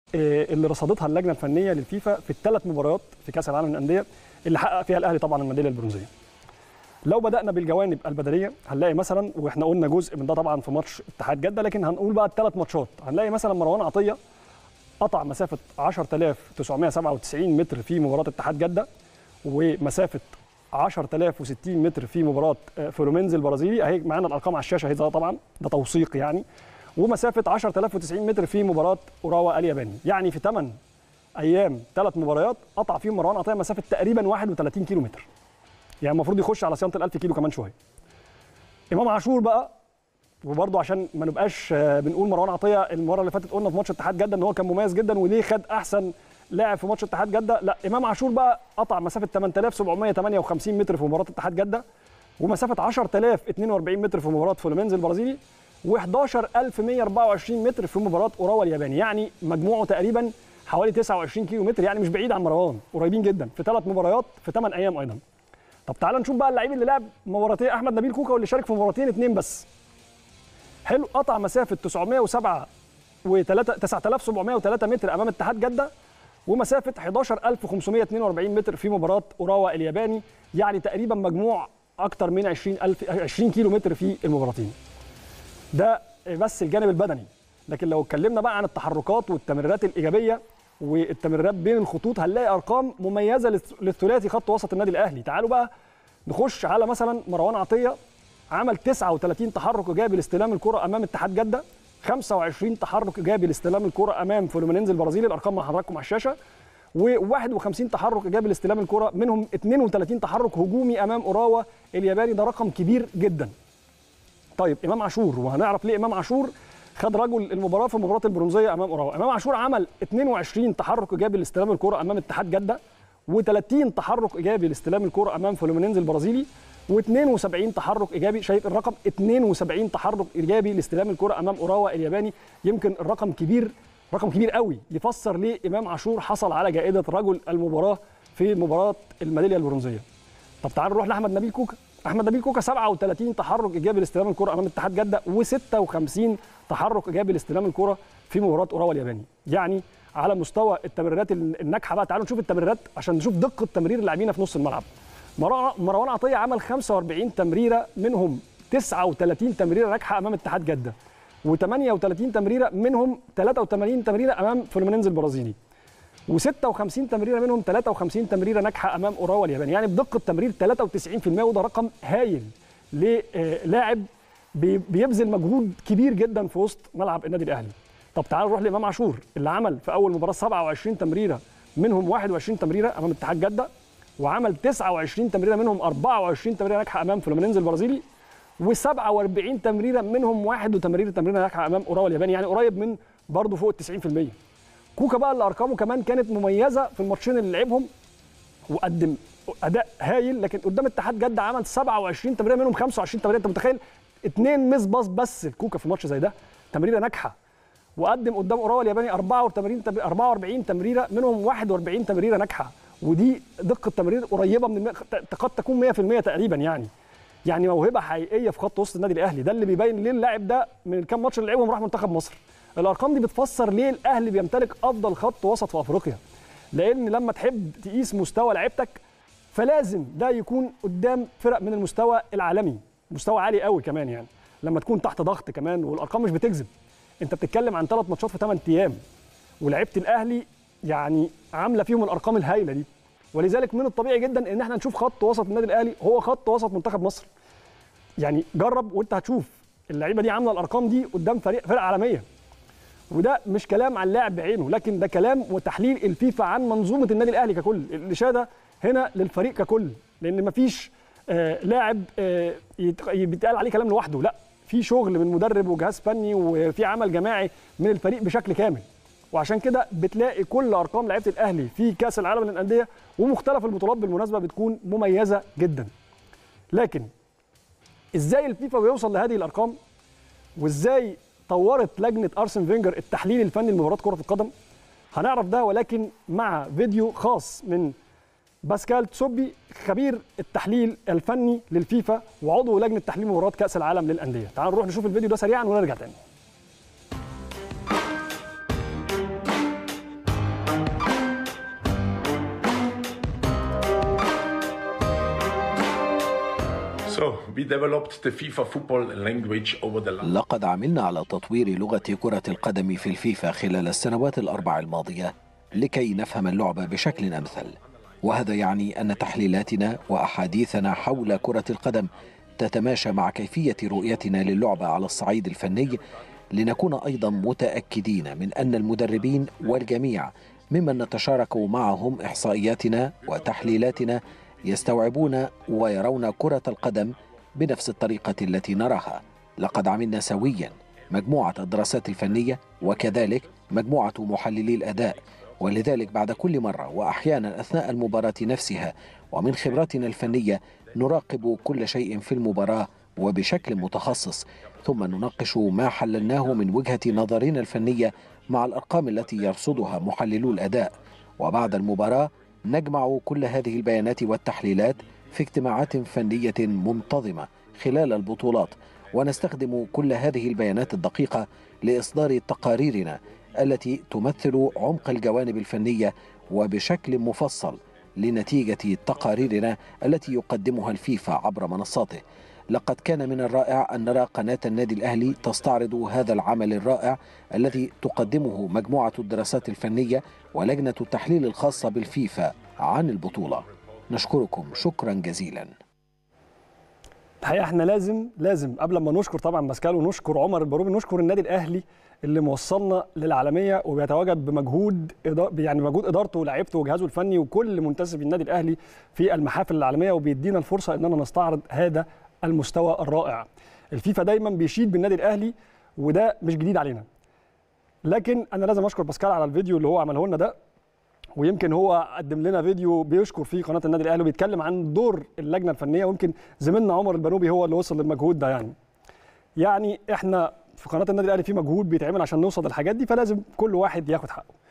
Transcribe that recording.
آه، اللي رصدتها اللجنه الفنيه للفيفا في الثلاث مباريات في كاس العالم للانديه اللي حقق فيها الاهلي طبعا الميداليه البرونزيه. لو بدانا بالجوانب البدنيه هنلاقي مثلا واحنا قلنا جزء من ده طبعا في ماتش اتحاد جده لكن هنقول بقى الثلاث ماتشات هنلاقي مثلا مروان عطيه قطع مسافه 10997 متر في مباراه اتحاد جده ومسافه 10060 متر في مباراه آه، فلومينز البرازيلي اهي معانا الارقام على الشاشه اهي ده طبعا ده توثيق يعني ومسافه 10090 متر في مباراه اوراوا الياباني يعني في 8 ايام ثلاث مباريات قطع فيهم مروان عطيه مسافه تقريبا 31 كيلو متر يعني المفروض يخش على صيانه ال 1000 كيلو كمان شويه امام عاشور بقى وبرضه عشان ما نبقاش آه، بنقول مروان عطيه المره اللي فاتت قلنا في ماتش اتحاد جده ان هو كان مميز جدا وليه خد احسن لاعب في ماتش اتحاد جده لا امام عاشور بقى قطع مسافه 8758 متر في مباراه اتحاد جده ومسافه 10042 متر في مباراه فلومينز البرازيلي و11124 متر في مباراه اوراوا الياباني يعني مجموعه تقريبا حوالي 29 كيلو متر يعني مش بعيد عن مروان قريبين جدا في ثلاث مباريات في 8 ايام ايضا طب تعال نشوف بقى اللعيب اللي لعب مباراتين احمد نبيل كوكا واللي شارك في مباراتين اثنين بس حلو قطع مسافه 907 و 9703 متر امام اتحاد جده ومسافه 11542 متر في مباراه اوراوا الياباني يعني تقريبا مجموع اكتر من 20000 20 كيلو متر في المباراتين ده بس الجانب البدني لكن لو اتكلمنا بقى عن التحركات والتمريرات الايجابيه والتمريرات بين الخطوط هنلاقي ارقام مميزه للث- للثلاثي خط وسط النادي الاهلي تعالوا بقى نخش على مثلا مروان عطيه عمل 39 تحرك ايجابي لاستلام الكره امام اتحاد جده 25 تحرك ايجابي لاستلام الكره امام فلومينينز البرازيلي الارقام مع حضراتكم على الشاشه و51 تحرك ايجابي لاستلام الكره منهم 32 تحرك هجومي امام اوراوا الياباني ده رقم كبير جدا طيب امام عاشور وهنعرف ليه امام عاشور خد رجل المباراه في مباراه البرونزيه امام اوراوا امام عاشور عمل 22 تحرك ايجابي لاستلام الكره امام اتحاد جده و30 تحرك ايجابي لاستلام الكره امام فلومينينز البرازيلي و72 تحرك ايجابي شايف الرقم 72 تحرك ايجابي لاستلام الكره امام اوراوا الياباني يمكن الرقم كبير رقم كبير قوي يفسر ليه امام عاشور حصل على جائزه رجل المباراه في مباراه الميداليه البرونزيه طب تعالوا نروح لاحمد نبيل كوكا احمد نبيل كوكا 37 تحرك ايجابي لاستلام الكره امام اتحاد جده و56 تحرك ايجابي لاستلام الكره في مباراه اوراوا الياباني يعني على مستوى التمريرات الناجحه بقى تعالوا نشوف التمريرات عشان نشوف دقه تمرير اللاعبين في نص الملعب مروان مروان عطيه عمل 45 تمريره منهم 39 تمريره ناجحه امام اتحاد جده و38 تمريره منهم 83 تمريره امام فلومينينز البرازيلي و56 تمريره منهم 53 تمريره ناجحه امام اوراوا الياباني يعني بدقه تمرير 93% وده رقم هايل للاعب بي- بيبذل مجهود كبير جدا في وسط ملعب النادي الاهلي طب تعالوا نروح لامام عاشور اللي عمل في اول مباراه 27 تمريره منهم 21 تمريره امام اتحاد جده وعمل 29 تمريره منهم 24 تمريره ناجحه امام فلومينينز البرازيلي و47 تمريره منهم 81 تمريره ناجحه امام اوراوا الياباني يعني قريب من برضه فوق ال 90% كوكا بقى اللي ارقامه كمان كانت مميزه في الماتشين اللي لعبهم وقدم اداء هايل لكن قدام اتحاد جده عمل 27 تمريره منهم 25 تمريره انت متخيل اثنين مس باص بس الكوكا في ماتش زي ده تمريره ناجحه وقدم قدام اوراوا الياباني 44 تمريرة 44 تمريره منهم 41 تمريره ناجحه ودي دقه تمرير قريبه من الم... قد تكون 100% تقريبا يعني يعني موهبه حقيقيه في خط وسط النادي الاهلي ده اللي بيبين ليه اللاعب ده من الكام ماتش اللي لعبهم راح منتخب مصر الارقام دي بتفسر ليه الاهلي بيمتلك افضل خط وسط في افريقيا لان لما تحب تقيس مستوى لعيبتك فلازم ده يكون قدام فرق من المستوى العالمي مستوى عالي قوي كمان يعني لما تكون تحت ضغط كمان والارقام مش بتكذب انت بتتكلم عن ثلاث ماتشات في 8 ايام ولعيبه الاهلي يعني عامله فيهم الارقام الهائله دي ولذلك من الطبيعي جدا ان احنا نشوف خط وسط النادي الاهلي هو خط وسط منتخب مصر يعني جرب وانت هتشوف اللعيبه دي عامله الارقام دي قدام فريق فرقه عالميه وده مش كلام عن لاعب بعينه لكن ده كلام وتحليل الفيفا عن منظومه النادي الاهلي ككل الاشاده هنا للفريق ككل لان مفيش آه لاعب آه يت- بيتقال عليه كلام لوحده لا في شغل من مدرب وجهاز فني وفي عمل جماعي من الفريق بشكل كامل وعشان كده بتلاقي كل ارقام لعيبه الاهلي في كاس العالم للانديه ومختلف البطولات بالمناسبه بتكون مميزه جدا لكن ازاي الفيفا بيوصل لهذه الارقام وازاي طورت لجنه ارسن فينجر التحليل الفني لمباراه كره القدم هنعرف ده ولكن مع فيديو خاص من باسكال تسوبي خبير التحليل الفني للفيفا وعضو لجنه تحليل مباراه كاس العالم للانديه تعالوا نروح نشوف الفيديو ده سريعا ونرجع تاني we developed the FIFA football language over the last لقد عملنا على تطوير لغة كرة القدم في الفيفا خلال السنوات الأربع الماضية لكي نفهم اللعبة بشكل أمثل وهذا يعني أن تحليلاتنا وأحاديثنا حول كرة القدم تتماشى مع كيفية رؤيتنا للعبة على الصعيد الفني لنكون أيضا متأكدين من أن المدربين والجميع ممن نتشارك معهم إحصائياتنا وتحليلاتنا يستوعبون ويرون كرة القدم بنفس الطريقة التي نراها لقد عملنا سويا مجموعة الدراسات الفنية وكذلك مجموعة محللي الأداء ولذلك بعد كل مرة وأحيانا أثناء المباراة نفسها ومن خبراتنا الفنية نراقب كل شيء في المباراة وبشكل متخصص ثم نناقش ما حللناه من وجهة نظرنا الفنية مع الأرقام التي يرصدها محللو الأداء وبعد المباراة نجمع كل هذه البيانات والتحليلات في اجتماعات فنية منتظمة خلال البطولات ونستخدم كل هذه البيانات الدقيقة لإصدار تقاريرنا التي تمثل عمق الجوانب الفنية وبشكل مفصل لنتيجة تقاريرنا التي يقدمها الفيفا عبر منصاته لقد كان من الرائع أن نرى قناة النادي الأهلي تستعرض هذا العمل الرائع الذي تقدمه مجموعة الدراسات الفنية ولجنة التحليل الخاصة بالفيفا عن البطولة نشكركم شكرا جزيلا الحقيقه احنا لازم لازم قبل ما نشكر طبعا باسكال ونشكر عمر الباروبي نشكر النادي الاهلي اللي موصلنا للعالميه وبيتواجد بمجهود إدار يعني مجهود ادارته ولاعيبته وجهازه الفني وكل منتسبي النادي الاهلي في المحافل العالميه وبيدينا الفرصه اننا نستعرض هذا المستوى الرائع. الفيفا دايما بيشيد بالنادي الاهلي وده مش جديد علينا. لكن انا لازم اشكر باسكال على الفيديو اللي هو عمله لنا ده ويمكن هو قدم لنا فيديو بيشكر فيه قناه النادي الاهلي وبيتكلم عن دور اللجنه الفنيه ويمكن زميلنا عمر البنوبي هو اللي وصل للمجهود ده يعني. يعني احنا في قناه النادي الاهلي في مجهود بيتعمل عشان نوصل للحاجات دي فلازم كل واحد ياخد حقه.